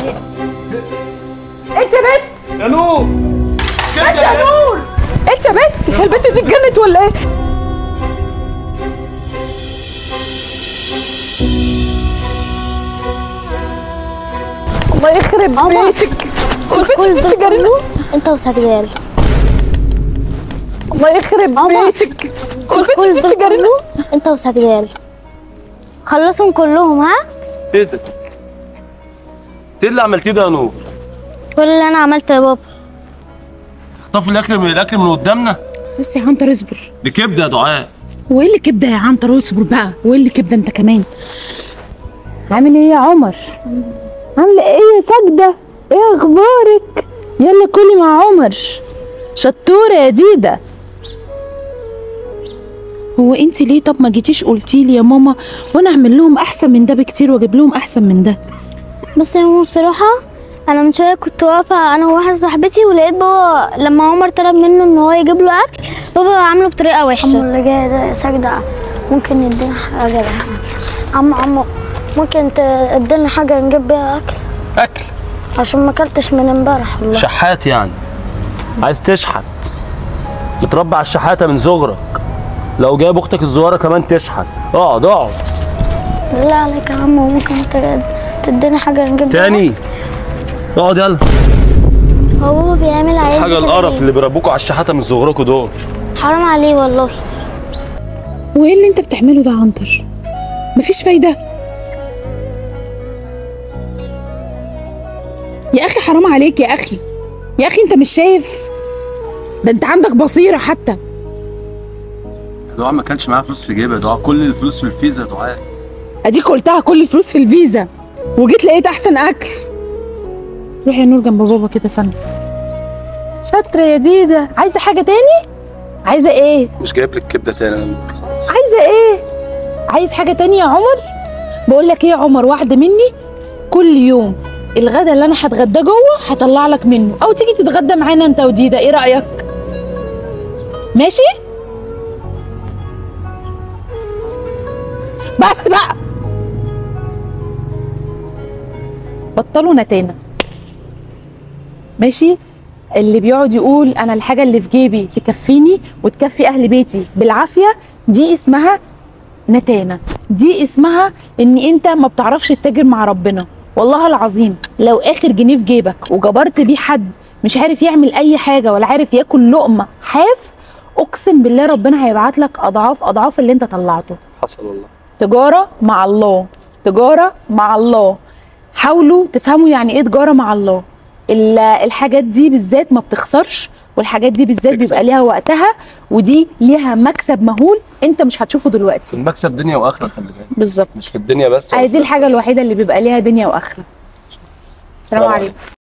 انت يا بنت يا نور انت يا نور انت يا بنت هي البنت دي اتجنت ولا ايه الله يخرب ماما. بيتك كل البنت دي ده بتجرنا كله انت وسجدال الله يخرب ماما. بيتك كل البنت دي ده بتجرنا كله انت وسجدال خلصهم كلهم ها ايه ده؟ ايه اللي عملتيه ده يا نور؟ كل اللي انا عملته يا بابا اخطفوا الاكل من الاكل من قدامنا بس يا عنتر اصبر دي كبده يا دعاء وايه اللي كبده يا عنتر اصبر بقى وايه اللي كبده انت كمان عامل ايه يا عمر عامله ايه يا ساجده ايه اخبارك يلا كلي مع عمر شطوره يا ديده هو انت ليه طب ما جيتيش قلتي لي يا ماما وانا اعمل لهم احسن من ده بكتير واجيب لهم احسن من ده بس يا ماما بصراحة أنا من شوية كنت واقفة أنا وواحدة صاحبتي ولقيت بابا لما عمر طلب منه إن هو يجيب له أكل بابا عامله بطريقة وحشة اللي جاي ده سجدة ممكن يدينا حاجة ده عمو عمو ممكن تدينا حاجة نجيب بيها أكل اكل عشان ما أكلتش من امبارح والله شحات يعني عايز تشحت متربى على الشحاته من صغرك لو جايب اختك الصغيره كمان تشحت اقعد اقعد بالله عليك يا عمو ممكن ت- تدينا حاجة نجيب بيها تاني اقعد يلا هو بابا بيعمل عادي حاجه كده القرف ليه؟ اللي بيربوكوا على الشحاته من صغركم دول حرام عليه والله وايه اللي انت بتعمله ده يا عنتر مفيش فايده يا اخي حرام عليك يا اخي يا اخي انت مش شايف ده انت عندك بصيره حتى دعاء ما كانش معاه فلوس في جيبه يا دعاء كل الفلوس في الفيزا يا دعاء اديك قلتها كل الفلوس في الفيزا وجيت لقيت احسن اكل روح يا نور جنب بابا كده سنه شاطره يا ديده عايزه حاجه تاني عايزه ايه مش جايب لك كبده تاني يا نور. عايزه ايه عايز حاجه تانية يا عمر بقول لك ايه يا عمر واحده مني كل يوم الغدا اللي انا هتغدى جوه هطلع لك منه او تيجي تتغدى معانا انت وديده ايه رايك ماشي بس بقى بطلوا نتانة ماشي اللي بيقعد يقول انا الحاجه اللي في جيبي تكفيني وتكفي اهل بيتي بالعافيه دي اسمها نتانة دي اسمها ان انت ما بتعرفش تتاجر مع ربنا والله العظيم لو اخر جنيه في جيبك وجبرت بيه حد مش عارف يعمل اي حاجه ولا عارف ياكل لقمه حاف اقسم بالله ربنا هيبعت لك اضعاف اضعاف اللي انت طلعته حصل والله تجارة مع الله تجارة مع الله حاولوا تفهموا يعني ايه تجارة مع الله ال- الحاجات دي بالذات ما بتخسرش والحاجات دي بالذات تكسب. بيبقى ليها وقتها ودي ليها مكسب مهول انت مش هتشوفه دلوقتي المكسب دنيا واخره خلي بالك بالظبط مش في الدنيا بس هي دي الحاجة الوحيدة اللي بيبقى ليها دنيا واخرة السلام سلام عليكم